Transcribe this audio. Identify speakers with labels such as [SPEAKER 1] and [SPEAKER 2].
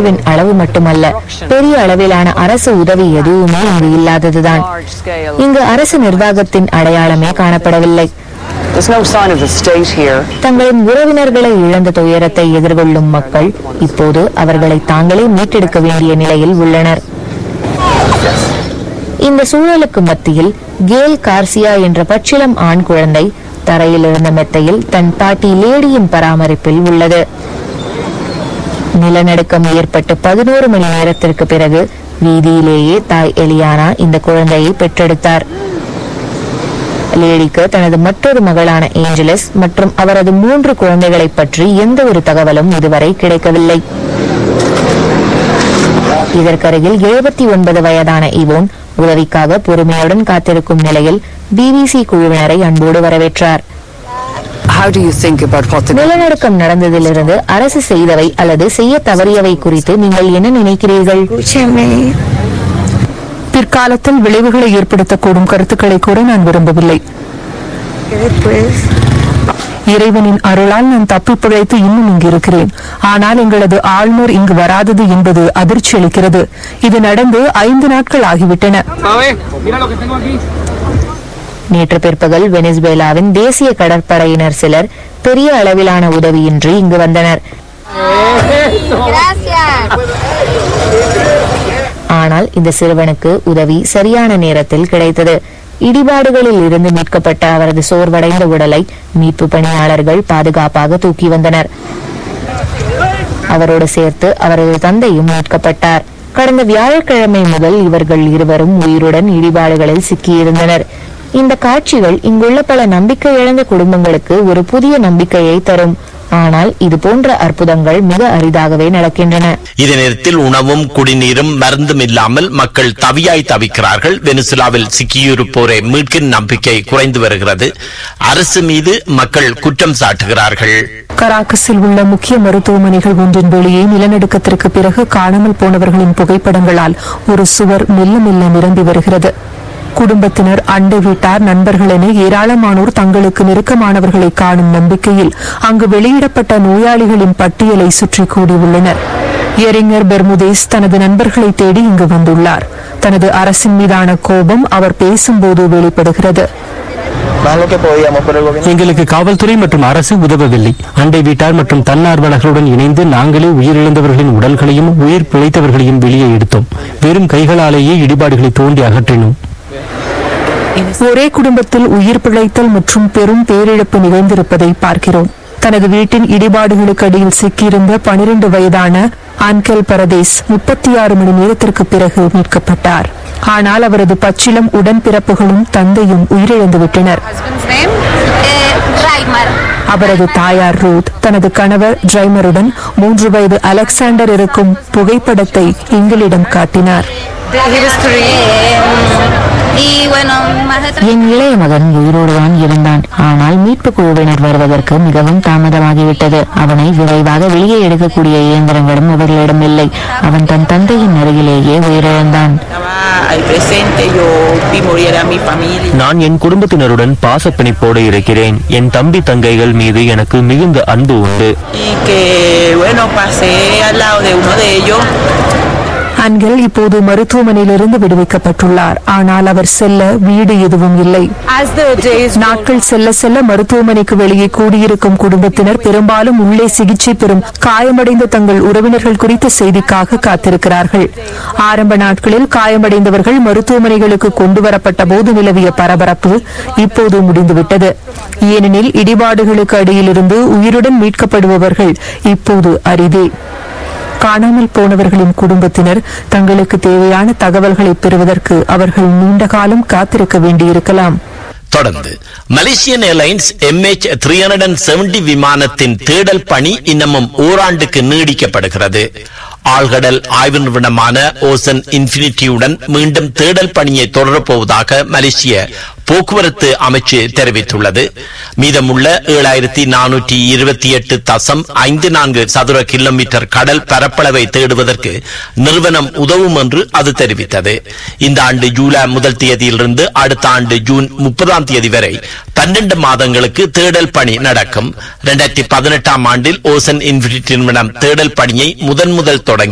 [SPEAKER 1] சீரழிவின் அளவு மட்டுமல்ல பெரிய அளவிலான அரசு உதவி எதுவுமே இங்கு இல்லாததுதான் இங்கு அரசு நிர்வாகத்தின் அடையாளமே காணப்படவில்லை
[SPEAKER 2] There's no sign of the state here.
[SPEAKER 1] தங்களின் உறவினர்களை இழந்த துயரத்தை எதிர்கொள்ளும் மக்கள் இப்போது அவர்களை தாங்களே மீட்டெடுக்க வேண்டிய நிலையில் உள்ளனர் இந்த சூழலுக்கு மத்தியில் கேல் கார்சியா என்ற பச்சிளம் ஆண் குழந்தை தரையில் இருந்த மெத்தையில் தன் பாட்டி லேடியின் பராமரிப்பில் உள்ளது நிலநடுக்கம் ஏற்பட்டு பதினோரு மணி நேரத்திற்கு பிறகு வீதியிலேயே தாய் எலியானா இந்த குழந்தையை பெற்றெடுத்தார் லேடிக்கு தனது மற்றொரு மகளான ஏஞ்சலஸ் மற்றும் அவரது மூன்று குழந்தைகளை பற்றி எந்த ஒரு தகவலும் இதுவரை கிடைக்கவில்லை இதற்கருகில் எழுபத்தி ஒன்பது வயதான இவோன் உதவிக்காக பொறுமையுடன் காத்திருக்கும் நிலையில் பிபிசி குழுவினரை அன்போடு வரவேற்றார்
[SPEAKER 2] How do you think about what the
[SPEAKER 1] நிலநடுக்கம் நடந்ததிலிருந்து அரசு செய்தவை அல்லது செய்ய தவறியவை குறித்து நீங்கள் என்ன நினைக்கிறீர்கள்
[SPEAKER 3] பிற்காலத்தில் விளைவுகளை ஏற்படுத்தக்கூடும் கருத்துக்களை கூற நான் விரும்பவில்லை இறைவனின் அருளால் நான் தப்பி பிழைத்து இன்னும் இங்கு இருக்கிறேன் ஆனால் எங்களது ஆளுநர் இங்கு வராதது என்பது அதிர்ச்சி அளிக்கிறது இது நடந்து ஐந்து நாட்கள் ஆகிவிட்டன
[SPEAKER 1] நேற்று பிற்பகல் வெனிசுவேலாவின் தேசிய கடற்படையினர் சிலர் பெரிய அளவிலான உதவியின்றி இங்கு வந்தனர் ஆனால் இந்த சிறுவனுக்கு உதவி சரியான நேரத்தில் கிடைத்தது இடிபாடுகளில் இருந்து மீட்கப்பட்ட அவரது சோர்வடைந்த உடலை மீட்பு பணியாளர்கள் பாதுகாப்பாக தூக்கி வந்தனர் அவரோடு சேர்த்து அவரது தந்தையும் மீட்கப்பட்டார் கடந்த வியாழக்கிழமை முதல் இவர்கள் இருவரும் உயிருடன் இடிபாடுகளில் சிக்கியிருந்தனர் இந்த காட்சிகள் இங்குள்ள பல நம்பிக்கை இழந்த குடும்பங்களுக்கு ஒரு புதிய நம்பிக்கையை தரும் ஆனால் இது போன்ற அற்புதங்கள் மிக அரிதாகவே நடக்கின்றன
[SPEAKER 4] இதே நேரத்தில் உணவும் குடிநீரும் மருந்தும் இல்லாமல் மக்கள் தவியாய் தவிக்கிறார்கள் வெனிசுலாவில் சிக்கியிருப்போரை மீட்கும் நம்பிக்கை குறைந்து வருகிறது அரசு மீது மக்கள் குற்றம் சாட்டுகிறார்கள்
[SPEAKER 3] கராக்கஸில் உள்ள முக்கிய மருத்துவமனைகள் ஒன்றின் வெளியே நிலநடுக்கத்திற்கு பிறகு காணாமல் போனவர்களின் புகைப்படங்களால் ஒரு சுவர் மெல்ல மெல்ல நிரம்பி வருகிறது குடும்பத்தினர் அண்டை வீட்டார் நண்பர்கள் என ஏராளமானோர் தங்களுக்கு நெருக்கமானவர்களை காணும் நம்பிக்கையில் அங்கு வெளியிடப்பட்ட நோயாளிகளின் பட்டியலை சுற்றி கூடியுள்ளனர் எரிங்கர் பெர்முதேஸ் தனது நண்பர்களை தேடி இங்கு வந்துள்ளார் தனது அரசின் மீதான கோபம் அவர் பேசும்போது வெளிப்படுகிறது
[SPEAKER 5] எங்களுக்கு காவல்துறை மற்றும் அரசு உதவவில்லை அண்டை வீட்டார் மற்றும் தன்னார்வலர்களுடன் இணைந்து நாங்களே உயிரிழந்தவர்களின் உடல்களையும் உயிர் பிழைத்தவர்களையும் வெளியே எடுத்தோம் வெறும் கைகளாலேயே இடிபாடுகளை தோண்டி அகற்றினோம்
[SPEAKER 3] ஒரே குடும்பத்தில் உயிர் பிழைத்தல் மற்றும் பெரும் பேரிழப்பு நிகழ்ந்திருப்பதை பார்க்கிறோம் தனது வீட்டின் இடிபாடுகளுக்கு அடியில் சிக்கியிருந்த பனிரெண்டு வயதான ஆன்கெல் பரதேஸ் முப்பத்தி ஆறு மணி நேரத்திற்கு பிறகு மீட்கப்பட்டார் ஆனால் அவரது பச்சிலம் உடன்பிறப்புகளும் தந்தையும் உயிரிழந்து விட்டனர் அவரது தாயார் ரூத் தனது கணவர் டிரைமருடன் மூன்று வயது அலெக்சாண்டர் இருக்கும் புகைப்படத்தை எங்களிடம் காட்டினார்
[SPEAKER 1] என் இளைய மகன் உயிரோடுதான் இருந்தான் ஆனால் மீட்பு குழுவினர் வருவதற்கு மிகவும் தாமதமாகிவிட்டது அவனை விரைவாக வெளியே எடுக்கக்கூடிய இயந்திரங்களும் அவர்களிடம் இல்லை அவன் தன் தந்தையின் அருகிலேயே உயிரிழந்தான்
[SPEAKER 5] நான் என் குடும்பத்தினருடன் பாசப்பிணைப்போடு இருக்கிறேன் என் தம்பி தங்கைகள் மீது எனக்கு மிகுந்த அன்பு உண்டு
[SPEAKER 3] அன்கல் இப்போது மருத்துவமனையிலிருந்து விடுவிக்கப்பட்டுள்ளார் ஆனால் அவர் செல்ல வீடு எதுவும் இல்லை நாட்கள் செல்ல செல்ல மருத்துவமனைக்கு வெளியே கூடியிருக்கும் குடும்பத்தினர் பெரும்பாலும் உள்ளே சிகிச்சை பெறும் காயமடைந்த தங்கள் உறவினர்கள் குறித்த செய்திக்காக காத்திருக்கிறார்கள் ஆரம்ப நாட்களில் காயமடைந்தவர்கள் மருத்துவமனைகளுக்கு கொண்டு வரப்பட்ட போது நிலவிய பரபரப்பு இப்போது முடிந்துவிட்டது ஏனெனில் இடிபாடுகளுக்கு அடியிலிருந்து உயிருடன் மீட்கப்படுபவர்கள் இப்போது அரிதே காணாமல் போனவர்களின் குடும்பத்தினர் தங்களுக்கு தேவையான தகவல்களை பெறுவதற்கு அவர்கள் நீண்ட காலம் காத்திருக்க வேண்டியிருக்கலாம்
[SPEAKER 4] தொடர்ந்து Malaysian airlines M H three hundred and seventy விமானத்தின் தேடல் பணி இன்னமும் ஓராண்டுக்கு நீடிக்கப்படுகிறது ஆழ்கடல் ஆய்வு நிறுவனமான ஓசன் இன்ஃபினிட்டியுடன் மீண்டும் தேடல் பணியை தொடரப்போவதாக மலேசிய போக்குவரத்து அமைச்சு தெரிவித்துள்ளது மீதமுள்ள ஏழாயிரத்தி நானூற்றி இருபத்தி எட்டு தசம் ஐந்து நான்கு சதுர கிலோமீட்டர் கடல் பரப்பளவை தேடுவதற்கு நிறுவனம் உதவும் என்று அது தெரிவித்தது இந்த ஆண்டு ஜூலை முதல் தேதியிலிருந்து அடுத்த ஆண்டு ஜூன் முப்பதாம் தேதி வரை பன்னெண்டு மாதங்களுக்கு தேடல் பணி நடக்கும் இரண்டாயிரத்தி பதினெட்டாம் ஆண்டில் ஓசன் இன்ஃபினிட்டி நிறுவனம் தேடல் பணியை முதன் முதல் தொடங்கி